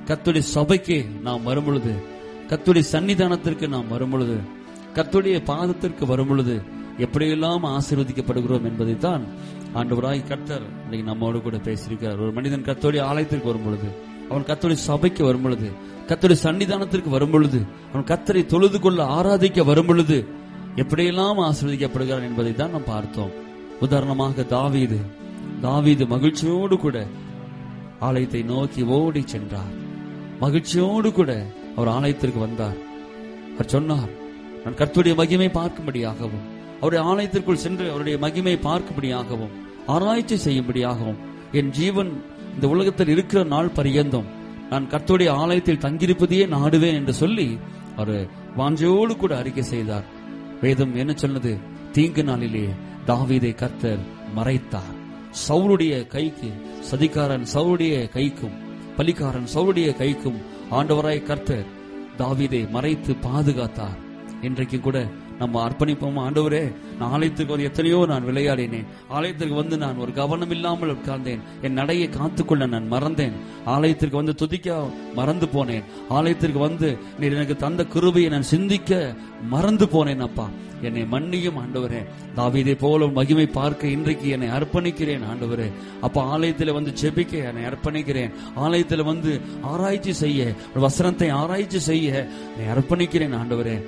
கத்துடைய சபைக்கு நாம் வரும் பொழுது கத்துடைய சன்னிதானத்திற்கு நாம் வரும் பொழுது கத்துடைய பாதத்திற்கு வரும் பொழுது எப்படியெல்லாம் ஆசீர்வதிக்கப்படுகிறோம் என்பதைத்தான் ஆண்டவராய் கர்த்தர் இன்னைக்கு நம்மோடு கூட பேசியிருக்கிறார் ஒரு மனிதன் கத்தோடைய ஆலயத்திற்கு வரும் பொழுது அவன் கத்தோடைய சபைக்கு வரும் பொழுது கத்தோடைய சன்னிதானத்திற்கு வரும் பொழுது அவன் கத்தரை தொழுது கொள்ள ஆராதிக்க வரும் பொழுது எப்படியெல்லாம் ஆசீர்வதிக்கப்படுகிறான் என்பதை தான் நாம் பார்த்தோம் உதாரணமாக தாவீது தாவீது மகிழ்ச்சியோடு கூட ஆலயத்தை நோக்கி ஓடி சென்றார் மகிழ்ச்சியோடு கூட அவர் ஆலயத்திற்கு வந்தார் அவர் சொன்னார் நான் கர்த்தருடைய மகிமை பார்க்கும்படியாகவும் அவருடைய ஆலயத்திற்குள் சென்று அவருடைய மகிமை பார்க்கும்படியாகவும் ஆராய்ச்சி செய்யும்படியாகவும் என் ஜீவன் இந்த உலகத்தில் இருக்கிற நாள் பரியந்தம் நான் கர்த்தருடைய ஆலயத்தில் தங்கியிருப்பதையே நாடுவேன் என்று சொல்லி அவர் வாஞ்சையோடு கூட அறிக்கை செய்தார் வேதம் என்ன சொன்னது தீங்கு நாளிலே தாவீதை கர்த்தர் மறைத்தார் சவுளுடைய கைக்கு சதிகாரன் சவுளுடைய கைக்கும் பலிக்காரன் சவுளுடைய கைக்கும் ஆண்டவராய் கர்த்தர் தாவீதை மறைத்து பாதுகாத்தார் இன்றைக்கு கூட நம்ம அர்ப்பணிப்போம் ஆண்டவரே நான் ஆலயத்துக்கு வந்து எத்தனையோ நான் விளையாடினேன் ஆலயத்திற்கு வந்து நான் ஒரு கவனம் இல்லாமல் உட்கார்ந்தேன் என் நடையை காத்துக்கொள்ள நான் மறந்தேன் ஆலயத்திற்கு வந்து துதிக்க மறந்து போனேன் ஆலயத்திற்கு வந்து நீர் எனக்கு தந்த கிருபையை நான் சிந்திக்க மறந்து போனேன் அப்பா என்னை மன்னியும் ஆண்டவரே தாவீதை போல மகிமை பார்க்க இன்றைக்கு என்னை அர்ப்பணிக்கிறேன் ஆண்டவரே அப்ப ஆலயத்தில் வந்து ஜெபிக்க என்னை அர்ப்பணிக்கிறேன் ஆலயத்தில் வந்து ஆராய்ச்சி செய்ய வசனத்தை ஆராய்ச்சி செய்ய என்னை அர்ப்பணிக்கிறேன் ஆண்டவரே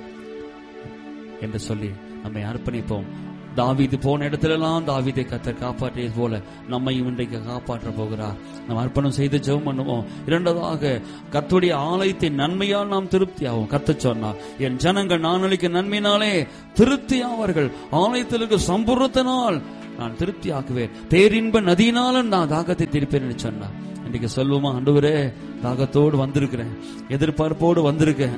என்று சொல்லி நம்மை அர்ப்பணிப்போம் தாவீது போன இடத்திலெல்லாம் தாவீதை கத்தர் காப்பாற்றியது போல நம்மையும் இன்றைக்கு காப்பாற்ற போகிறார் நாம் அர்ப்பணம் செய்து ஜெபம் பண்ணுவோம் இரண்டாவதாக கத்துடைய ஆலயத்தின் நன்மையால் நாம் திருப்தியாகும் கத்த சொன்னார் என் ஜனங்கள் நான் அளிக்க நன்மையினாலே திருப்தியாவார்கள் ஆலயத்தில் இருக்க சம்பூர்ணத்தினால் நான் திருப்தி ஆக்குவேன் பேரின்ப நதியினாலும் நான் தாகத்தை திருப்பேன் என்று சொன்னார் இன்றைக்கு சொல்லுவோமா ஆண்டவரே தாகத்தோடு வந்திருக்கிறேன் எதிர்பார்ப்போடு வந்திருக்கேன்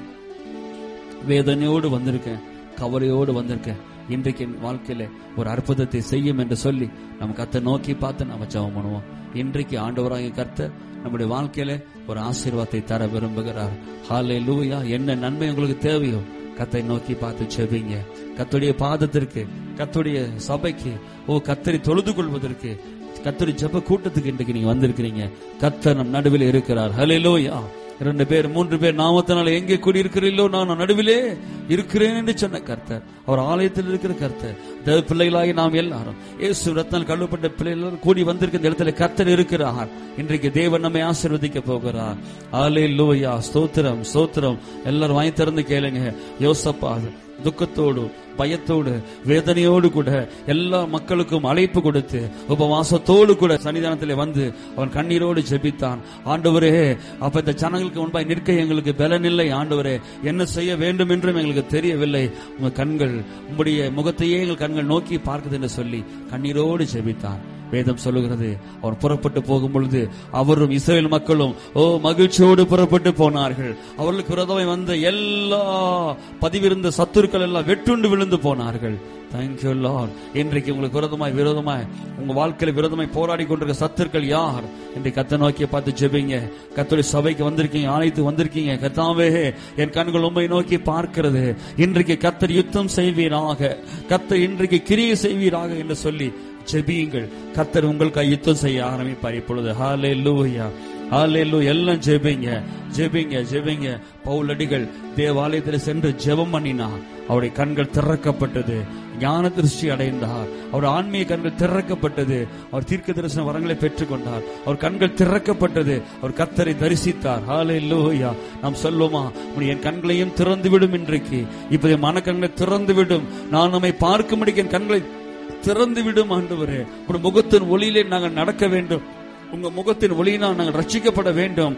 வேதனையோடு வந்திருக்கேன் கவலையோடு வந்திருக்கேன் இன்றைக்கு என் வாழ்க்கையில ஒரு அற்புதத்தை செய்யும் என்று சொல்லி நம்ம கத்தை நோக்கி பார்த்து நம்ம ஜெபம் பண்ணுவோம் இன்றைக்கு ஆண்டவராக கர்த்தர் நம்முடைய வாழ்க்கையில ஒரு ஆசீர்வாதத்தை தர விரும்புகிறார் ஹாலே லூயா என்ன நன்மை உங்களுக்கு தேவையோ கத்தை நோக்கி பார்த்து செவிங்க கத்துடைய பாதத்திற்கு கத்துடைய சபைக்கு ஓ கத்தரை தொழுது கொள்வதற்கு கத்தரி ஜெப கூட்டத்துக்கு இன்றைக்கு நீங்க வந்திருக்கிறீங்க கத்தர் நம் நடுவில் இருக்கிறார் ஹலே லோயா இரண்டு பேர் மூன்று பேர் நாமத்தினால எங்கே கூடியிருக்கிறீர்களோ நான் நடுவிலே இருக்கிறேன் என்று சொன்ன கர்த்தர் அவர் ஆலயத்தில் இருக்கிற கர்த்தர் தேவ பிள்ளைகளாகி நாம் எல்லாரும் இயேசு ரத்தனால் கழுவப்பட்ட பிள்ளைகள் கூடி வந்திருக்க இந்த இடத்துல கர்த்தர் இருக்கிறார் இன்றைக்கு தேவன் நம்மை ஆசீர்வதிக்க போகிறார் ஆலே லூயா ஸ்தோத்திரம் ஸ்தோத்திரம் எல்லாரும் வாங்கி திறந்து கேளுங்க யோசப்பா துக்கத்தோடு பயத்தோடு வேதனையோடு கூட எல்லா மக்களுக்கும் அழைப்பு கொடுத்து உபவாசத்தோடு கூட சன்னிதானத்திலே வந்து அவன் கண்ணீரோடு ஜெபித்தான் ஆண்டவரே அப்ப இந்த ஜனங்களுக்கு முன்பாய் நிற்க எங்களுக்கு பலனில்லை ஆண்டவரே என்ன செய்ய வேண்டும் என்றும் எங்களுக்கு தெரியவில்லை உங்க கண்கள் உங்களுடைய முகத்தையே எங்கள் கண்கள் நோக்கி பார்க்குது என்று சொல்லி கண்ணீரோடு ஜெபித்தான் வேதம் சொல்லுகிறது அவர் புறப்பட்டு போகும் பொழுது அவரும் இஸ்ரேல் மக்களும் ஓ மகிழ்ச்சியோடு புறப்பட்டு போனார்கள் அவர்களுக்கு விரோதமாய் வந்த எல்லா பதிவிருந்த சத்துருக்கள் எல்லாம் வெட்டுண்டு விழுந்து போனார்கள் தேங்க்யூ லார்ட் இன்றைக்கு உங்களுக்கு விரோதமாய் விரோதமாய் உங்க வாழ்க்கையில விரோதமாய் போராடி கொண்டிருக்க சத்துருக்கள் யார் இன்றைக்கு கத்த நோக்கி பார்த்து ஜெபிங்க கத்தோடைய சபைக்கு வந்திருக்கீங்க ஆணைத்து வந்திருக்கீங்க கத்தாவே என் கண்கள் உண்மை நோக்கி பார்க்கிறது இன்றைக்கு கத்தர் யுத்தம் செய்வீராக கத்தர் இன்றைக்கு கிரியை செய்வீராக என்று சொல்லி ஜெபியுங்கள் கத்தர் உங்களுக்கு யுத்தம் செய்ய ஆரம்பிப்பார் இப்பொழுது ஹாலே லூயா ஹாலேலு எல்லாம் ஜெபிங்க ஜெபிங்க ஜெபிங்க பவுலடிகள் தேவாலயத்தில் சென்று ஜெபம் பண்ணினார் அவருடைய கண்கள் திறக்கப்பட்டது ஞான திருஷ்டி அடைந்தார் அவர் ஆன்மீக கண்கள் திறக்கப்பட்டது அவர் தீர்க்க தரிசன வரங்களை பெற்றுக்கொண்டார் அவர் கண்கள் திறக்கப்பட்டது அவர் கத்தரை தரிசித்தார் ஹாலே லூயா நாம் சொல்லுமா என் கண்களையும் திறந்து விடும் இன்றைக்கு இப்போதைய மனக்கண்களை திறந்து விடும் நான் நம்மை பார்க்கும்படி என் கண்களை திறந்து விடும் ஆண்டவரே உங்க முகத்தின் ஒளியிலே நாங்கள் நடக்க வேண்டும் உங்க முகத்தின் ஒளியினால் நாங்கள் ரட்சிக்கப்பட வேண்டும்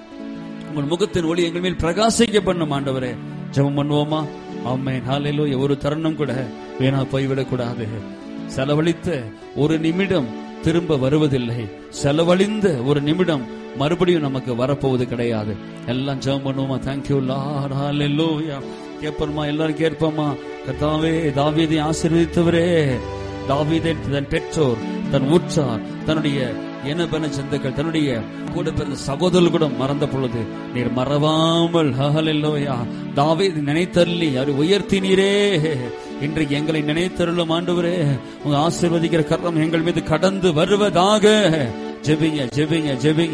உங்கள் முகத்தின் ஒளி எங்கள் மேல் பிரகாசிக்க பண்ணும் ஆண்டவரே ஜெபம் பண்ணுவோமா ஆமேன் ஹalleluya ஒரு தருணம் கூட வீணா போய்விடக் கூடாது செலவழித்த ஒரு நிமிடம் திரும்ப வருவதில்லை செலவழிந்த ஒரு நிமிடம் மறுபடியும் நமக்கு வரப்போவது கிடையாது எல்லாம் ஜெபம் பண்ணுவோமா தேங்க்யூ லார்ட் ஹalleluya கேட்போமா எல்லாரும் கேட்போமா கர்த்தாவே தாவீதை ஆசீர்வதித்தவரே தாவீதை தன் பெற்றோர் தன் உற்றார் தன்னுடைய எனபென சிந்துக்கள் தன்னுடைய கூட பிறந்த சகோதரர்கள் கூட மறந்த பொழுது நீர் மறவாமல் ஹஹலெல்லோயா தாவீது நினைத்தள்ளி அவர் உயர்த்தினீரே இன்றைக்கு எங்களை நினைத்தருளும் ஆண்டவரே உங்க ஆசீர்வதிக்கிற கரம் எங்கள் மீது கடந்து வருவதாக ஜெபிங்க ஜெபிங்க ஜெபிங்க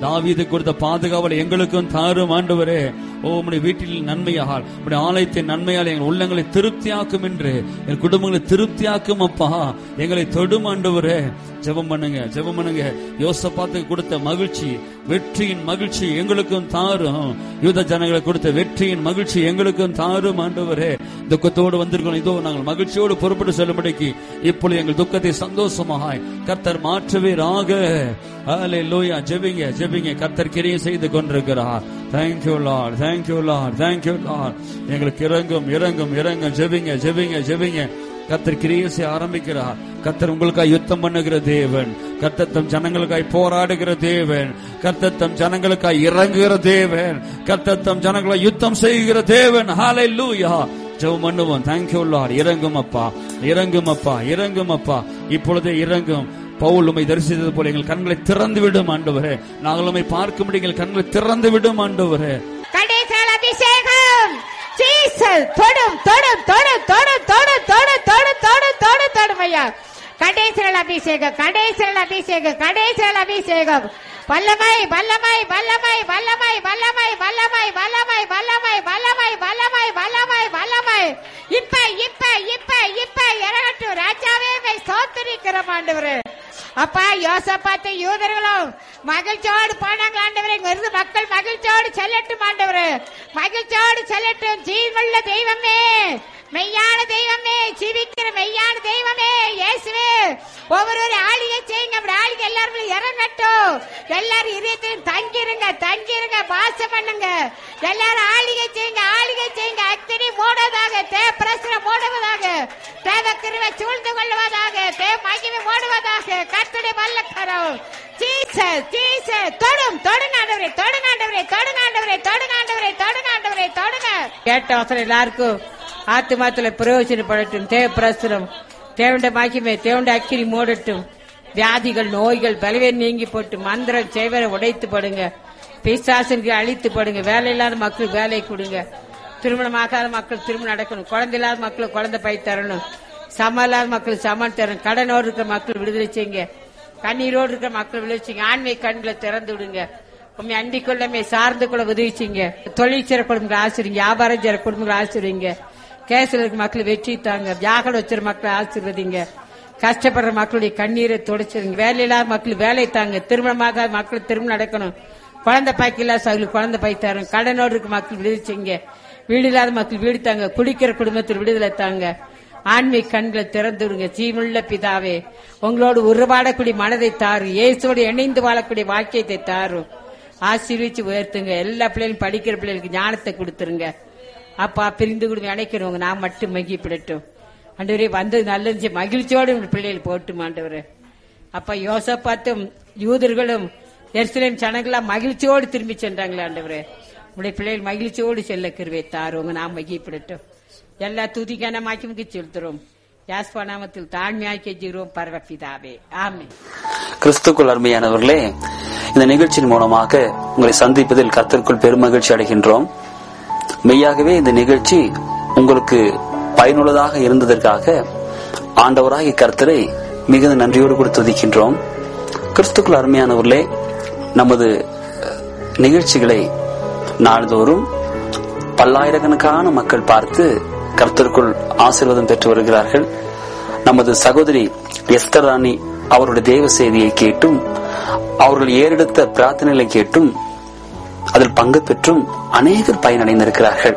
தாவீது கொடுத்த பாதுகாவலை எங்களுக்கும் தாரும் ஆண்டவரே ஓ உம்முடைய வீட்டில் நன்மையால் உம்முடைய ஆலயத்தின் நன்மையால் எங்கள் உள்ளங்களை திருப்தியாக்கும் என்று என் குடும்பங்களை திருப்தியாக்கும் அப்பா எங்களை தொடும் ஆண்டவரே ஜெபம் பண்ணுங்க ஜெபம் பண்ணுங்க யோசப்பாத்துக்கு கொடுத்த மகிழ்ச்சி வெற்றியின் மகிழ்ச்சி எங்களுக்கும் தாரும் யூத ஜனங்களை கொடுத்த வெற்றியின் மகிழ்ச்சி எங்களுக்கும் தாரும் ஆண்டவரே துக்கத்தோடு வந்திருக்கோம் இதோ நாங்கள் மகிழ்ச்சியோடு புறப்பட்டு செல்லும்படிக்கு இப்பொழுது எங்கள் துக்கத்தை சந்தோஷமாய் கர்த்தர் மாற்றுவீராக ஹalleluya ஜெபிங்க ஜெபிங்க கர்த்தர் கிரியை செய்து கொண்டிருக்கிறார் thank you lord thank you lord thank you lord எங்களுக்கு இறங்கும் இறங்கும் இறங்கும் ஜெபிங்க ஜெபிங்க ஜெபிங்க கர்த்தர் கிரியை செய்ய ஆரம்பிக்கிறார் கர்த்தர் உங்களுக்காய் யுத்தம் பண்ணுகிற தேவன் கர்த்தர் தம் ஜனங்களுக்காய் போராடுகிற தேவன் கர்த்தர் தம் ஜனங்களுக்காய் இறங்குகிற தேவன் கர்த்தர் தம் ஜனங்களை யுத்தம் செய்கிற தேவன் ஹalleluya ஜெபம் பண்ணுவோம் தேங்க்யூ லார்ட் இறங்கும் அப்பா இறங்கும் அப்பா இறங்கும் அப்பா இப்பொழுதே இறங்கும் பவுல் உம்மை தரிசித்தது போல எங்கள் கண்களை திறந்து விடும் ஆண்டவரே நாங்கள் உம்மை பார்க்கும்படி எங்கள் கண்களை திறந்து விடும் ஆண்டவரே கடைசல் அபிஷேகம் ஜீசஸ் தொடும் தொடும் தொடும் தொடும் தொடும் தொடும் தொடும் தொடும் தொடும் தொடும் ஐயா கடைசல் அபிஷேகம் கடைசல் அபிஷேகம் கடைசல் அபிஷேகம் வல்லமை வல்லமை வல்லமை வல்லமை வல்லமை வல்லமை வல்லமை வல்லமை வல்லமை வல்லமை வல்லமை வல்லமை இப்ப இப்ப இப்ப இப்ப இறங்கட்டும் ராஜாவே மை சோத்தரிக்கிறோம் ஆண்டவரே அப்பா யோசப்பாத்த யூதர்களும் மகிழ்ச்சியோடு போனாங்க ஆண்டவரே இங்க இருந்து மக்கள் மகிழ்ச்சியோடு செல்லட்டும் ஆண்டவரே மகிழ்ச்சியோடு செல்லட்டும் ஜீவனுள்ள தெய்வமே மெய்யான தெய்வமே ஜீவிக்கிற மெய்யான தெய்வமே இயேசுவே ஒவ்வொரு ஆளிகை செய்யுங்க அப்படி ஆளிகை எல்லாரும் இறங்கட்டும் எல்லாரும் இதயத்திலும் தங்கிருங்க தங்கிருங்க வாசம் பண்ணுங்க எல்லாரும் ஆளிகை செய்யுங்க ஆளிகை செய்யுங்க அக்னி மூடுவதாக தே பிரசனம் மூடுவதாக தேவ கிருவை சூழ்ந்து கொள்வதாக தே மகிமை மூடுவதாக கத்துடைய வல்லக்கரம் ஜீசஸ் ஜீசஸ் தொடும் தொடுங்காண்டவரே தொடுங்காண்டவரே தொடுங்காண்டவரே தொடுங்காண்டவரே தொடுங்காண்டவரே தொடுங்க கேட்ட அவசரம் எல்லாருக்கும் ஆத்துமாத்துல பிரயோஜனப்படட்டும் தேவ பிரசுரம் தேவண்ட மகிமை தேவண்ட அக்கிரி மூடட்டும் வியாதிகள் நோய்கள் பலவே நீங்கி போட்டு மந்திரம் செய்வரை உடைத்து படுங்க பிசாசனுக்கு அழித்து படுங்க வேலை இல்லாத மக்களுக்கு வேலை கொடுங்க திருமணமாகாத மக்கள் திருமணம் நடக்கணும் குழந்தை இல்லாத மக்களுக்கு குழந்தை பை தரணும் சம இல்லாத மக்களுக்கு சமன் தரணும் கடனோடு இருக்கிற மக்கள் விடுதலை செய்யுங்க கண்ணீரோடு இருக்கிற மக்கள் விடுதலை செய்யுங்க ஆண்மை கண்களை திறந்து விடுங்க உண்மை அண்டிக் கொள்ளமே சார்ந்து கொள்ள உதவி செய்யுங்க தொழில் செய்ற குடும்பங்களை ஆசிரிங்க வியாபாரம் செய்ற குடும்பங்களை ஆசிரிங்க கேஸ்ல இருக்க மக்கள் வெற்றி தாங்க வியாகட வச்சிருக்க மக்களை ஆசிர்வதிங்க கஷ்டப்படுற மக்களுடைய கண்ணீரை துடைச்சிருங்க வேலை இல்லாத மக்கள் வேலை தாங்க திருமணமாகாத மக்கள் திருமணம் நடக்கணும் குழந்தை பாய்க்கு இல்லாத சகலுக்கு குழந்தை பாய் தரும் கடனோடு இருக்க மக்கள் விடுதலை செய்யுங்க வீடு இல்லாத மக்கள் வீடு தாங்க குடிக்கிற குடும்பத்தில் விடுதலை தாங்க ஆன்மீக கண்களை திறந்து விடுங்க ஜீவனுள்ள பிதாவே உங்களோடு உருவாடக்கூடிய மனதை தாரு இயேசுவோடு இணைந்து வாழக்கூடிய வாக்கியத்தை தாரும் ஆசீர்வச்சு உயர்த்துங்க எல்லா பிள்ளைகளும் படிக்கிற பிள்ளைகளுக்கு ஞானத்தை கொடுத்துருங்க அப்பா பிரிந்து கொடுங்க அணைக்கிறவங்க நான் மட்டும் மகிப்பிடட்டும் ஆண்டவரே வந்தது நல்லது மகிழ்ச்சியோடு உங்க பிள்ளைகள் போட்டும் ஆண்டவரே அப்பா யோசப்பாத்தும் யூதர்களும் எருசலேம் ஜனங்களாம் மகிழ்ச்சியோடு திரும்பி சென்றாங்களே ஆண்டவரே உடைய பிள்ளைகள் மகிழ்ச்சியோடு செல்ல கிருவை தாருவங்க நாம் மகிழ்ப்பிடட்டும் எல்லா துதிக்கான மாக்கிமுக்கு செலுத்துறோம் யாஸ்பா நாமத்தில் தாழ்மையாக்கி கெஞ்சுகிறோம் பரவப்பிதாவே ஆமே கிறிஸ்துக்குள் அருமையானவர்களே இந்த நிகழ்ச்சியின் மூலமாக உங்களை சந்திப்பதில் கர்த்தருக்குள் பெருமகிழ்ச்சி அடைகின்றோம் மெய்யாகவே இந்த நிகழ்ச்சி உங்களுக்கு பயனுள்ளதாக இருந்ததற்காக ஆண்டவராகிய கர்த்தரை மிகுந்த நன்றியோடு கூட துதிக்கின்றோம் கிறிஸ்துக்குள் அருமையானவர்களே நமது நிகழ்ச்சிகளை நாள்தோறும் பல்லாயிரக்கணக்கான மக்கள் பார்த்து கர்த்தருக்குள் ஆசீர்வாதம் பெற்று வருகிறார்கள் நமது சகோதரி எஸ்தர் ராணி அவருடைய தேவ செய்தியை கேட்டும் அவர்கள் ஏறெடுத்த பிரார்த்தனைகளை கேட்டும் அதில் பங்கு பெற்றும் அநேகர் பயனடைந்திருக்கிறார்கள்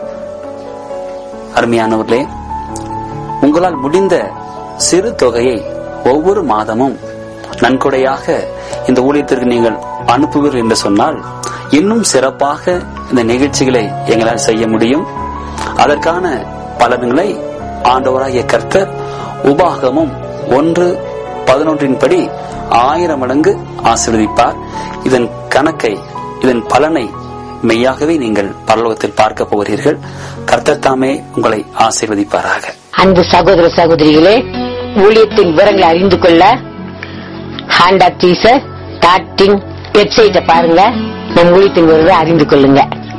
அருமையானவர்களே உங்களால் முடிந்த சிறு தொகையை ஒவ்வொரு மாதமும் நன்கொடையாக இந்த ஊழியத்திற்கு நீங்கள் அனுப்புவீர்கள் என்று சொன்னால் இன்னும் சிறப்பாக இந்த நிகழ்ச்சிகளை எங்களால் செய்ய முடியும் அதற்கான பலன்களை ஆண்டவராகிய கர்த்தர் உபாகமும் ஒன்று பதினொன்றின் படி ஆயிரம் மடங்கு ஆசீர்வதிப்பார் இதன் கணக்கை இதன் பலனை மெய்யாகவே நீங்கள் பரலோகத்தில் பார்க்க போகிறீர்கள் கர்த்தர் தாமே உங்களை ஆசீர்வதிப்பாராக அன்பு சகோதர சகோதரிகளே ஊழியத்தின் விவரங்களை அறிந்து கொள்ள ஹேண்ட் ஆஃப் ஜீசஸ் டாட்டின் வெப்சைட்டை பாருங்க நம் ஊழியத்தின் விவரத்தை அறிந்து கொள்ளுங்க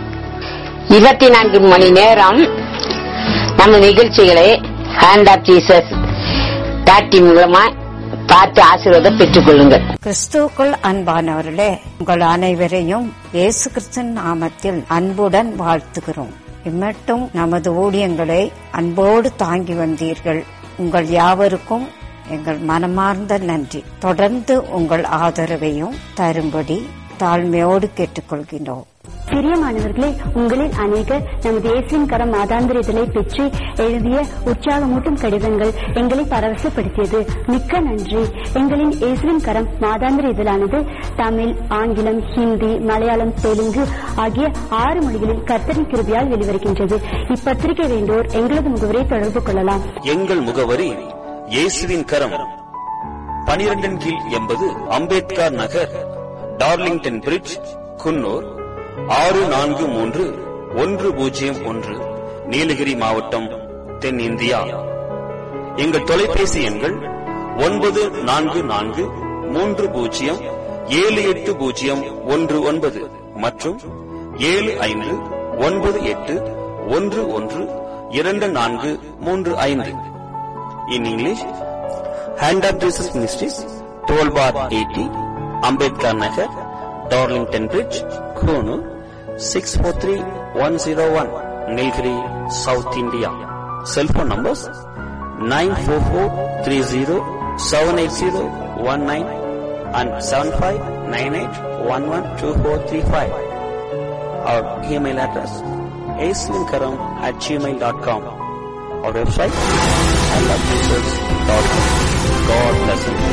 இருபத்தி நான்கு மணி நேரம் நம்ம நிகழ்ச்சிகளை ஹேண்ட் ஆஃப் ஜீசஸ் டாட்டின் மூலமா பார்த்து ஆசீர்வாதம் பெற்றுக் கொள்ளுங்கள் கிறிஸ்துவுக்குள் அன்பானவர்களே உங்கள் அனைவரையும் இயேசு கிறிஸ்தன் நாமத்தில் அன்புடன் வாழ்த்துகிறோம் இம்மட்டும் நமது ஊழியங்களை அன்போடு தாங்கி வந்தீர்கள் உங்கள் யாவருக்கும் எங்கள் மனமார்ந்த நன்றி தொடர்ந்து உங்கள் ஆதரவையும் தரும்படி தாழ்மையோடு கேட்டுக்கொள்கின்றோம் பிரியமானவர்களே உங்களில் அநேகர் நமது இயேசுவின் கரம் மாதாந்திர இதழை பெற்று எழுதிய உற்சாகமூட்டும் கடிதங்கள் எங்களை பரவசப்படுத்தியது மிக்க நன்றி எங்களின் இயேசுவின் கரம் மாதாந்திர இதழானது தமிழ் ஆங்கிலம் ஹிந்தி மலையாளம் தெலுங்கு ஆகிய ஆறு மொழிகளில் கர்த்தரின் கிருபியால் வெளிவருகின்றது இப்பத்திரிகை வேண்டோர் எங்களது முகவரை தொடர்பு கொள்ளலாம் எங்கள் முகவரி இயேசுவின் கரம் பனிரெண்டின் கீழ் எண்பது அம்பேத்கர் நகர் டார்லிங்டன் பிரிட்ஜ் குன்னூர் ஆறு நான்கு மூன்று ஒன்று பூஜ்ஜியம் ஒன்று நீலகிரி மாவட்டம் தென்னிந்தியா எங்கள் தொலைபேசி எண்கள் ஒன்பது நான்கு நான்கு மூன்று பூஜ்ஜியம் ஏழு எட்டு பூஜ்ஜியம் ஒன்று ஒன்பது மற்றும் ஏழு ஐந்து ஒன்பது எட்டு ஒன்று ஒன்று இரண்டு நான்கு மூன்று ஐந்து in English hand of Jesus ministries twelve bar eighty Ambedkar Nagar Darlington bridge Coonoor six four three one zero one Nilgiri south India cellphone numbers nine four four three zero seven eight zero one nine and seven five nine eight one one two four three five our email address ஏஸ்லிங்கரம் at Gmail dot com our website, I love Jesus.com. God bless you.